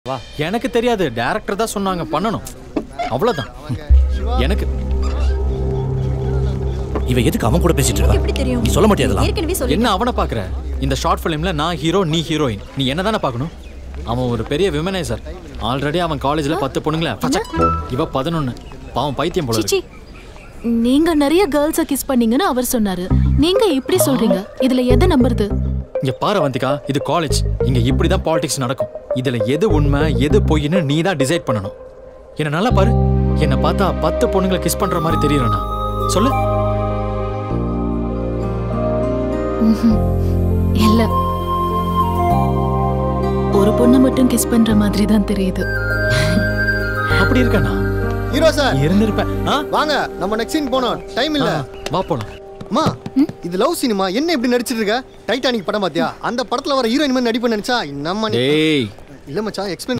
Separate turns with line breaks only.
வா எனக்கு தெரியாது டேரக்டர் தான் சொன்னாங்க பண்ணணும் அவ்வளவுதான் எனக்கு
இவ எதுக்கு அவன் கூட பேசிட்டு இருக்கா
எப்படி தெரியும்
நீ சொல்ல மாட்டியா
ஏற்கனவே சொல்லி
என்ன அவனை பாக்குற இந்த ஷார்ட் ஃபிலிம்ல நான் ஹீரோ நீ ஹீரோயின் நீ என்ன தானே பார்க்கணும் அவன் ஒரு பெரிய விமனைசர் ஆல்ரெடி அவன் காலேஜ்ல பத்து பொண்ணுங்கள இவ பதினொன்னு பாவம் பைத்தியம் போல
சிச்சி
இருக்கு.
நீங்க நிறைய கேர்ள்ஸ கிஸ் பண்ணீங்கன்னு அவர் சொன்னாரு நீங்க இப்படி சொல்றீங்க இதுல எதை நம்புறது
இங்க பாரு வந்திகா இது காலேஜ் இங்க இப்படிதான் பாலிடிக்ஸ் நடக்கும் இதுல எது உண்மை எது பொய்ன்னு நீ தான் டிசைட் பண்ணணும் என்ன நல்லா பாரு என்ன பார்த்தா பத்து பொண்ணுங்களை கிஸ் பண்ற மாதிரி தெரியறனா சொல்லு
இல்ல ஒரு பொண்ணை மட்டும் கிஸ் பண்ற மாதிரி தான் தெரியுது
அப்படி இருக்கனா
ஹீரோ சார்
இருந்திருப்பேன் ஆ?
வாங்க நம்ம நெக்ஸ்ட் சீன் போனோம் டைம் இல்ல
ஆ, வா போலாம்
அம்மா இது லவ் சினிமா என்ன இப்படி நடிச்சிட்டு இருக்க டைட்டானிக் படம் பாத்தியா அந்த படத்துல வர ஹீரோயின் மாதிரி நடிப்பு நினைச்சா நம்ம
டேய்
இல்ல மச்சான் எக்ஸ்பிளைன்